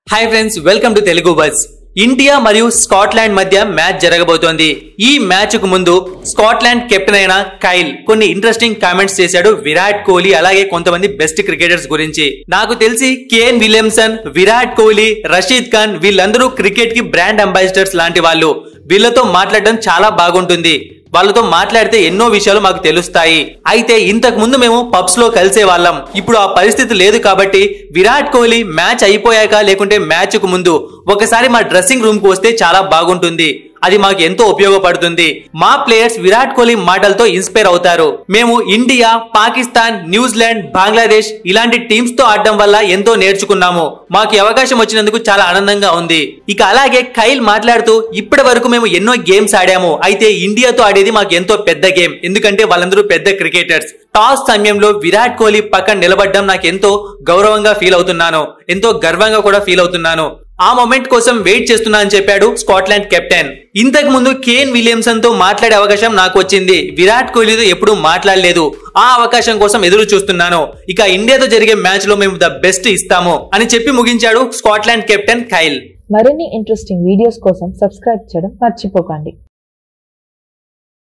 hi friends welcome to Telugu buzz India మరియు Scotland మధ్య match జరగబోతోంది ఈ మ్యాచ్ కు ముందు స్కాట్లాండ్ కెప్టెన్ అయిన కైల్ కొన్ని ఇంట్రెస్టింగ్ కామెంట్స్ చేశాడు విరాట్ కోహ్లీ అలాగే కొంతమంది బెస్ట్ క్రికెటర్స్ గురించి నాకు తెలిసి కేన్ విలియమ్సన్ విరాట్ కోహ్లీ రషీద్ ఖాన్ వీళ్ళందరూ క్రికెట్ కి బ్రాండ్ అంబాసిడర్స్ లాంటి వాళ్ళు వీళ్ళతో మాట్లాడడం చాలా బాగుంటుంది వాళ్ళతో మాట్లాడితే ఎన్నో విషయాలు మాకు తెలుస్తాయి అయితే ఇంతకు ముందు మేము పబ్స్ లో కలిసే వాళ్ళం ఇప్పుడు ఆ పరిస్థితి లేదు కాబట్టి విరాట్ కోహ్లీ మ్యాచ్ అయిపోయాక లేకుంటే మ్యాచ్ కు ముందు ఒకసారి మా డ్రెస్సింగ్ రూమ్ కు వస్తే చాలా బాగుంటుంది అది మాకు ఎంతో ఉపయోగపడుతుంది మా ప్లేయర్స్ విరాట్ కోహ్లీ మాటలతో ఇన్స్పైర్ అవుతారు మేము ఇండియా పాకిస్తాన్ న్యూజిలాండ్ బంగ్లాదేశ్ ఇలాంటి టీమ్స్ తో ఆడడం వల్ల ఎంతో నేర్చుకున్నాము మాకు ఈ అవకాశం వచ్చినందుకు చాలా ఆనందంగా ఉంది ఇక అలాగే కైల్ మాట్లాడుతూ ఇప్పటి వరకు మేము ఎన్నో గేమ్స్ ఆడాము అయితే ఇండియాతో ఆడేది మాకు ఎంతో పెద్ద గేమ్ ఎందుకంటే వాళ్ళందరూ పెద్ద క్రికెటర్స్ టాస్ సమయంలో విరాట్ కోహ్లీ పక్కన నిలబడడం నాకు ఎంతో గౌరవంగా ఫీల్ అవుతున్నాను ఎంతో గర్వంగా కూడా ఫీల్ అవుతున్నాను ఆ మొమెంట్ కోసం వెయిట్ చేస్తున్నా అని చెప్పాడు స్కాట్లాండ్ కెప్టెన్ ఇంతకు ముందు కేన్ విలియమ్సన్ తో మాట్లాడే అవకాశం నాకు వచ్చింది విరాట్ కోహ్లీతో ఎప్పుడూ మాట్లాడలేదు ఆ అవకాశం కోసం ఎదురు చూస్తున్నాను ఇక ఇండియాతో జరిగే మ్యాచ్ లో మేము ద బెస్ట్ ఇస్తాము అని చెప్పి ముగించాడు స్కాట్లాండ్ కెప్టెన్ కైల్ మరిన్ని ఇంట్రెస్టింగ్ వీడియోస్ కోసం సబ్స్క్రైబ్ చేయడం మర్చిపోకండి